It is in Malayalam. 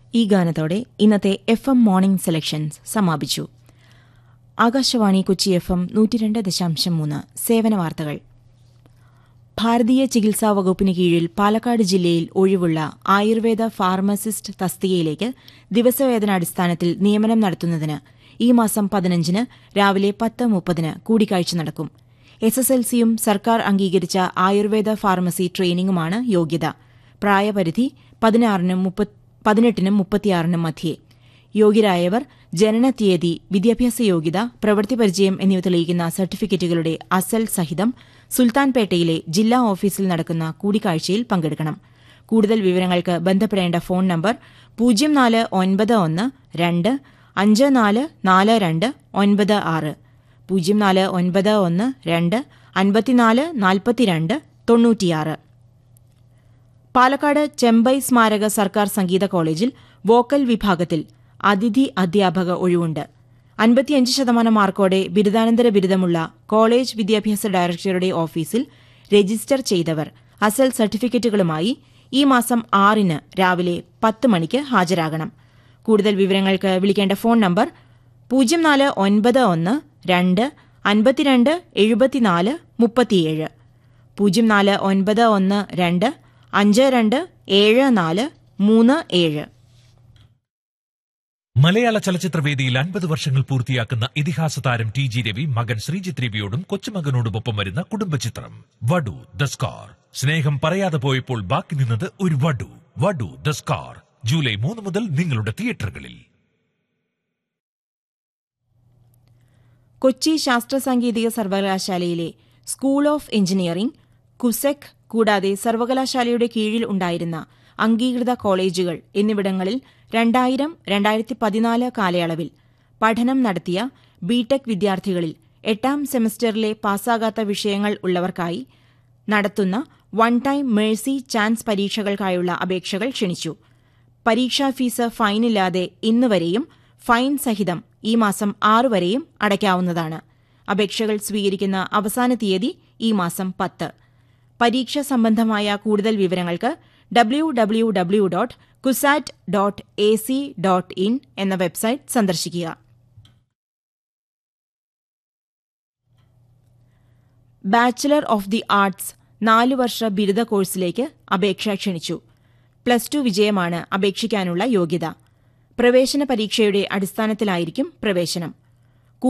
ഈ ഗാനത്തോടെ ഇന്നത്തെ എഫ് എം മോർണിംഗ് സെലക്ഷൻസ് സമാപിച്ചു ആകാശവാണി കൊച്ചി എഫ് എം നൂറ്റിരണ്ട് ദശാംശം മൂന്ന് സേവന വാർത്തകൾ ഭാരതീയ ചികിത്സാ വകുപ്പിന് കീഴിൽ പാലക്കാട് ജില്ലയിൽ ഒഴിവുള്ള ആയുർവേദ ഫാർമസിസ്റ്റ് തസ്തികയിലേക്ക് ദിവസവേതനാടിസ്ഥാനത്തിൽ നിയമനം നടത്തുന്നതിന് ഈ മാസം പതിനഞ്ചിന് രാവിലെ പത്ത് മുപ്പതിന് കൂടിക്കാഴ്ച നടക്കും എസ് എസ് എൽ സിയും സർക്കാർ അംഗീകരിച്ച ആയുർവേദ ഫാർമസി ട്രെയിനിംഗുമാണ് യോഗ്യത പ്രായപരിധി പതിനാറിനും പതിനെട്ടിനും മുപ്പത്തിയാറിനും മധ്യേ യോഗ്യരായവർ ജനനതീയതി വിദ്യാഭ്യാസ യോഗ്യത പ്രവൃത്തി പരിചയം എന്നിവ തെളിയിക്കുന്ന സർട്ടിഫിക്കറ്റുകളുടെ അസൽ സഹിതം സുൽത്താൻപേട്ടയിലെ ജില്ലാ ഓഫീസിൽ നടക്കുന്ന കൂടിക്കാഴ്ചയിൽ പങ്കെടുക്കണം കൂടുതൽ വിവരങ്ങൾക്ക് ബന്ധപ്പെടേണ്ട ഫോൺ നമ്പർ പൂജ്യം നാല് ഒൻപത് ഒന്ന് രണ്ട് അഞ്ച് നാല് നാല് രണ്ട് ഒൻപത് ആറ് പൂജ്യം നാല് ഒൻപത് ഒന്ന് രണ്ട് അൻപത്തിനാല് നാൽപ്പത്തിരണ്ട് തൊണ്ണൂറ്റിയാറ് പാലക്കാട് ചെമ്പൈ സ്മാരക സർക്കാർ സംഗീത കോളേജിൽ വോക്കൽ വിഭാഗത്തിൽ അതിഥി അധ്യാപക ഒഴിവുണ്ട് അൻപത്തിയഞ്ച് ശതമാനം മാർക്കോടെ ബിരുദാനന്തര ബിരുദമുള്ള കോളേജ് വിദ്യാഭ്യാസ ഡയറക്ടറുടെ ഓഫീസിൽ രജിസ്റ്റർ ചെയ്തവർ അസൽ സർട്ടിഫിക്കറ്റുകളുമായി ഈ മാസം ആറിന് രാവിലെ പത്ത് മണിക്ക് ഹാജരാകണം കൂടുതൽ വിവരങ്ങൾക്ക് വിളിക്കേണ്ട ഫോൺ നമ്പർ പൂജ്യം നാല് ഒൻപത് ഒന്ന് രണ്ട് അൻപത്തിരണ്ട് എഴുപത്തിനാല് മുപ്പത്തിയേഴ് പൂജ്യം നാല് ഒൻപത് ഒന്ന് രണ്ട് അഞ്ച് രണ്ട് ഏഴ് നാല് മൂന്ന് ഏഴ് മലയാള ചലച്ചിത്രവേദിയിൽ അൻപത് വർഷങ്ങൾ പൂർത്തിയാക്കുന്ന ഇതിഹാസ താരം ടി ജി രവി മകൻ ശ്രീജിത്ത് രവിയോടും കൊച്ചുമകനോടുമൊപ്പം വരുന്ന കുടുംബചിത്രം വടു ദ സ്കാർ സ്നേഹം പറയാതെ പോയപ്പോൾ ബാക്കി നിന്നത് ഒരു വടു വടു ദ സ്കാർ ജൂലൈ മൂന്ന് മുതൽ നിങ്ങളുടെ തിയേറ്ററുകളിൽ കൊച്ചി ശാസ്ത്ര സാങ്കേതിക സർവകലാശാലയിലെ സ്കൂൾ ഓഫ് എഞ്ചിനീയറിംഗ് കുസെക് കൂടാതെ സർവകലാശാലയുടെ കീഴിൽ ഉണ്ടായിരുന്ന അംഗീകൃത കോളേജുകൾ എന്നിവിടങ്ങളിൽ രണ്ടായിരം രണ്ടായിരത്തി പതിനാല് കാലയളവിൽ പഠനം നടത്തിയ ബിടെക് വിദ്യാർത്ഥികളിൽ എട്ടാം സെമസ്റ്ററിലെ പാസ്സാകാത്ത വിഷയങ്ങൾ ഉള്ളവർക്കായി നടത്തുന്ന വൺ ടൈം മേഴ്സി ചാൻസ് പരീക്ഷകൾക്കായുള്ള അപേക്ഷകൾ ക്ഷണിച്ചു പരീക്ഷാ ഫീസ് ഫൈനില്ലാതെ ഇന്ന് വരെയും ഫൈൻ സഹിതം ഈ മാസം ആറ് വരെയും അടയ്ക്കാവുന്നതാണ് അപേക്ഷകൾ സ്വീകരിക്കുന്ന അവസാന തീയതി ഈ മാസം പത്ത് പരീക്ഷ സംബന്ധമായ കൂടുതൽ വിവരങ്ങൾക്ക് W W W dot CUSAT dot A C dot in എന്ന വെബ്സൈറ്റ് സന്ദർശിക്കുക ബാച്ചിലർ ഓഫ് ദി ആർട്സ് നാലു വർഷ ബിരുദ കോഴ്സിലേക്ക് അപേക്ഷ ക്ഷണിച്ചു പ്ലസ് ടു വിജയമാണ് അപേക്ഷിക്കാനുള്ള യോഗ്യത പ്രവേശന പരീക്ഷയുടെ അടിസ്ഥാനത്തിലായിരിക്കും പ്രവേശനം